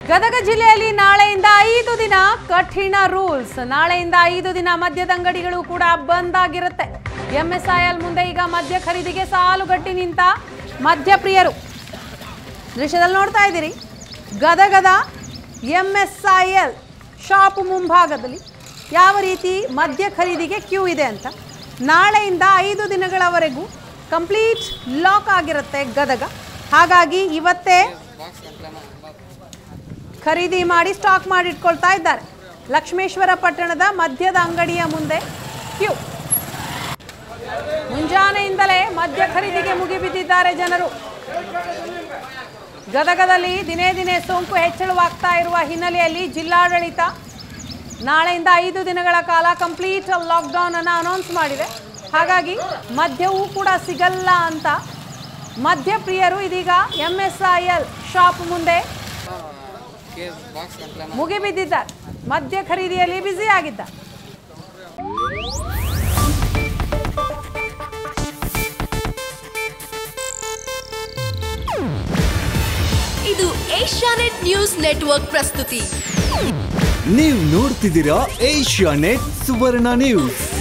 ಗದಗ ಜಿಲ್ಲೆಯಲ್ಲಿ ನಾಳೆಯಿಂದ ಐದು ದಿನ ಕಠಿಣ ರೂಲ್ಸ್ ನಾಳೆಯಿಂದ ಐದು ದಿನ ಮದ್ಯದ ಅಂಗಡಿಗಳು ಕೂಡ ಬಂದ್ ಆಗಿರುತ್ತೆ ಎಂಎಸ್ಐಎಲ್ ಮುಂದೆ ಈಗ ಮದ್ಯ ಖರೀದಿಗೆ ಸಾಲುಗಟ್ಟಿ ನಿಂತ ಮದ್ಯಪ್ರಿಯರು ದೃಶ್ಯದಲ್ಲಿ ನೋಡ್ತಾ ಇದ್ದೀರಿ ಗದಗದ ಎಂಎಸ್ಐಎಲ್ ಶಾಪ್ ಮುಂಭಾಗದಲ್ಲಿ ಯಾವ ರೀತಿ ಮದ್ಯ ಖರೀದಿಗೆ ಕ್ಯೂ ಇದೆ ಅಂತ ನಾಳೆಯಿಂದ ಐದು ದಿನಗಳವರೆಗೂ ಕಂಪ್ಲೀಟ್ ಲಾಕ್ ಆಗಿರುತ್ತೆ ಗದಗ ಹಾಗಾಗಿ ಇವತ್ತೇ ಖರೀದಿ ಮಾಡಿ ಸ್ಟಾಕ್ ಮಾಡಿ ಇಟ್ಕೊಳ್ತಾ ಇದ್ದಾರೆ ಲಕ್ಷ್ಮೇಶ್ವರ ಪಟ್ಟಣದ ಮದ್ಯದ ಅಂಗಡಿಯ ಮುಂದೆ ಕ್ಯೂ ಮುಂಜಾನೆಯಿಂದಲೇ ಮದ್ಯ ಖರೀದಿಗೆ ಮುಗಿಬಿದ್ದಿದ್ದಾರೆ ಜನರು ಗದಗದಲ್ಲಿ ದಿನೇ ದಿನೇ ಸೋಂಕು ಹೆಚ್ಚಳವಾಗ್ತಾ ಇರುವ ಹಿನ್ನೆಲೆಯಲ್ಲಿ ಜಿಲ್ಲಾಡಳಿತ ನಾಳೆಯಿಂದ ಐದು ದಿನಗಳ ಕಾಲ ಕಂಪ್ಲೀಟ್ ಲಾಕ್ಡೌನ್ ಅನ್ನು ಅನೌನ್ಸ್ ಮಾಡಿದೆ ಹಾಗಾಗಿ ಮದ್ಯವೂ ಕೂಡ ಸಿಗಲ್ಲ ಅಂತ ಮದ್ಯಪ್ರಿಯರು ಇದೀಗ M S I L shop ಮುಂದೆ ಮುಗಿಬಿದ್ದಿದ್ದಾರೆ ಮದ್ಯ ಖರೀದಿಯಲ್ಲಿ ಬ್ಯುಸಿ ಆಗಿದ್ದ ಇದು ಏಷ್ಯಾನೆಟ್ ನ್ಯೂಸ್ ನೆಟ್ವರ್ಕ್ ಪ್ರಸ್ತುತಿ ನೀವು ನೋಡ್ತಿದ್ದೀರಾ ಏಷ್ಯಾ ನೆಟ್ ಸುವರ್ಣ ನ್ಯೂಸ್